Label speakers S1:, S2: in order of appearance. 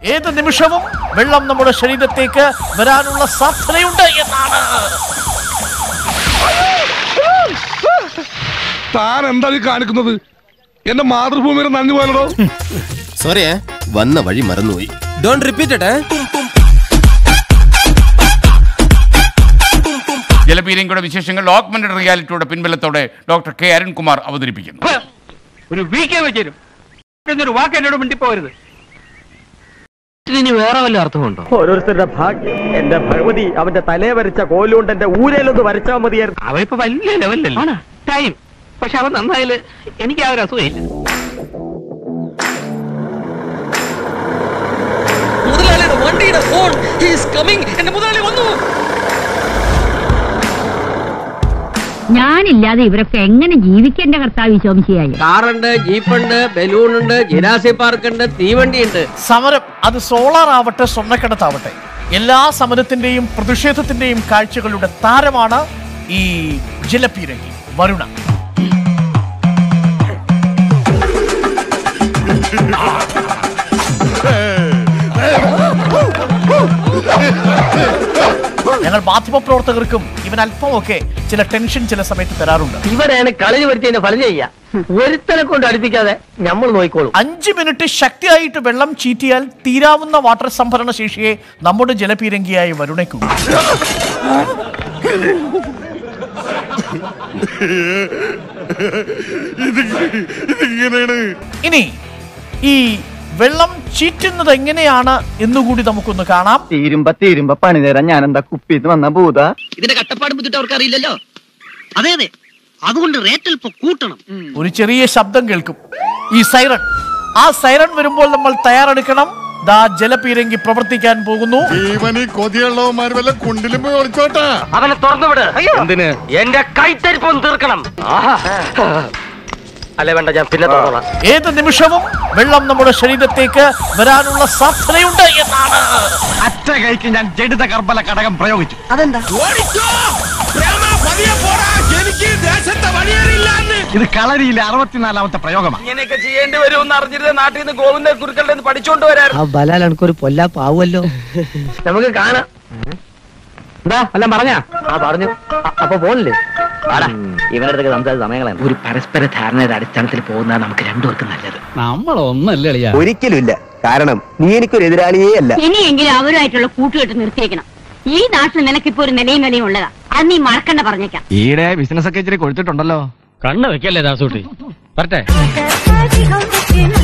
S1: ഏത് നിമിഷവും വെള്ളം നമ്മുടെ ശരീരത്തേക്ക് വരാനുള്ള സാധ്യതയുണ്ട് എന്നാണ്
S2: താൻ എന്താ ഈ കാണിക്കുന്നത് എന്റെ മാതൃഭൂമിയുടെ നന്ദി പോലടോ
S3: സോറിയേ വന്ന വഴി മറന്നുപോയി ഡോണ്ട് റിപ്പീറ്റ്
S4: ജലപീരങ്കിയുടെ വിശേഷങ്ങൾ ഓഗ്മെന്റഡ് റിയാലിറ്റിയുടെ പിൻബലത്തോടെ ഡോക്ടർ കെ അരുൺകുമാർ അവതരിപ്പിക്കുന്നു
S5: ഒരു വീക്കേ വെച്ചേരും എന്നൊരു വാക്ക് എന്നോട് മിണ്ടിപ്പോരുത്
S6: ഇതിന് വേറെ വല്ല അർത്ഥമുണ്ടോ
S7: ഓരോരുത്തരുടെ ഭാഗ്യം എന്റെ ഭഗവതി അവന്റെ തലേ വരച്ച കോലുകൊണ്ട് എന്റെ ഊരയിലൊന്ന് വരച്ചാൽ മതിയായിരുന്നു
S5: അവ ഇപ്പൊ വലിയ ലെവലല്ലേ ടൈം പക്ഷെ അവൻ നന്നായാല് എനിക്ക് ആ ഒരു അസുഖമില്ല
S6: മുതലാളിയുടെ വണ്ടിയുടെ ഫോൺ ഹീസ് കമ്മിങ് എന്റെ മുതലാളി വന്നു
S8: ഞാനില്ലാതെ ഇവരൊക്കെ എങ്ങനെ ജീവിക്കേണ്ട കർത്താവ് ശോംശിയായി
S6: കാറുണ്ട് ജീപ്പുണ്ട് ബലൂണുണ്ട് ജിരാസി പാർക്ക് ഉണ്ട് തീവണ്ടി ഉണ്ട്
S1: സമരം അത് സോളാർ ആവട്ടെ സ്വർണ്ണക്കിടത്താവട്ടെ എല്ലാ സമരത്തിന്റെയും പ്രതിഷേധത്തിന്റെയും കാഴ്ചകളുടെ താരമാണ് ഈ ജലപീരങ്കി വരുണ ഞങ്ങൾ മാധ്യമപ്രവർത്തകർക്കും ഇവൻ അല്പമൊക്കെ ചില ടെൻഷൻ ചില സമയത്ത് തരാറുണ്ട്
S6: ഇവരെയാണ് കളി വരുത്തിയതിന്റെ ഫലം ചെയ്യാ ഒരുത്തനെ കൊണ്ട് അടുപ്പിക്കാതെ നമ്മൾ നോക്കിക്കോളും
S1: അഞ്ച് മിനിറ്റ് ശക്തിയായിട്ട് വെള്ളം ചീറ്റിയാൽ തീരാവുന്ന വാട്ടർ സംഭരണ ശേഷിയെ നമ്മുടെ ജലപീരങ്കിയായി വരുണയ്ക്കൂ ഇനി ഈ വെള്ളം ചീറ്റുന്നത് എങ്ങനെയാണ് എന്നുകൂടി നമുക്കൊന്ന് കാണാം
S7: തീരുമ്പ തീരുമ്പ പണി തരാൻ ഞാൻ എന്താ കുപ്പിന്ന് വന്ന ഭൂത
S6: ഇതിന്റെ കട്ടപ്പാട് ബുദ്ധിട്ട് അവർക്ക് അറിയില്ലല്ലോ അതെ അതെ അതുകൊണ്ട് റേറ്റിൽ ഇപ്പൊ കൂട്ടണം
S1: ഒരു ചെറിയ ശബ്ദം കേൾക്കും ഈ സൈറൺ ആ സൈറൺ വരുമ്പോൾ നമ്മൾ തയ്യാറെടുക്കണം ദാ ജലപീരങ്കി പ്രവർത്തിക്കാൻ പോകുന്നു
S2: ജീവനി കൊതിയുള്ളവന്മാർ വല്ല കുണ്ടിലും പോയി ഒളിച്ചോട്ടാ
S6: അവനെ തുറന്നു വിട് എന്തിന് എന്റെ കൈത്തരിപ്പം തീർക്കണം അല്ലെ വേണ്ട ഞാൻ പിന്നെ തുറന്നോളാം
S1: ഏത് നിമിഷവും വെള്ളം നമ്മുടെ ശരീരത്തേക്ക് വരാനുള്ള സാധ്യതയുണ്ട് എന്നാണ്
S5: അറ്റ കൈക്ക് ഞാൻ ജഡിത കർബല ഘടകം പ്രയോഗിച്ചു ഇത് കളരിയിലെ അറുപത്തിനാലാമത്തെ പ്രയോഗമാണ്
S6: ഇങ്ങനെയൊക്കെ ചെയ്യേണ്ടി വരുമെന്ന് അറിഞ്ഞിരുന്ന നാട്ടിൽ നിന്ന് ഗോവിന്ദ കുരുക്കളുടെ പഠിച്ചോണ്ട് വരാറ്
S7: ആ ബലാൽ എനിക്കൊരു പൊല്ലാപ്പാവുമല്ലോ
S6: നമുക്ക് കാണാം എന്താ അല്ല പറഞ്ഞാ ആ പറഞ്ഞു അ- അപ്പൊ പോണില്ലേ ഇവന്റെ അടുത്തൊക്കെ സംസാരിച്ച സമയങ്ങളാണ് ഒരു പരസ്പര ധാരണയുടെ അടിസ്ഥാനത്തിൽ പോകുന്ന നമുക്ക് രണ്ടുപേർക്കും നല്ലത്
S5: നമ്മളൊന്നല്ലേ അളിയാ
S7: ഒരിക്കലുമില്ല കാരണം നീ എനിക്കൊരു എതിരാളിയേ അല്ല
S8: ഇനിയെങ്കിലും അവരുമായിട്ടുള്ള കൂട്ടുകെട്ട് നിർത്തിയേക്കണം ഈ നാട്ടിൽ നിനക്കിപ്പോ ഒരു നിലയും വിലയും ഉള്ളതാ അത് നീ മറക്കണ്ട പറഞ്ഞേക്കാം
S5: ഈടെ ബിസിനസ് ഒക്കെ ഇച്ചിരി കൊടുത്തിട്ടുണ്ടല്ലോ കണ്ണ് വെക്കല്ലേ ദാസൂട്ടി വരട്ടെ
S8: ും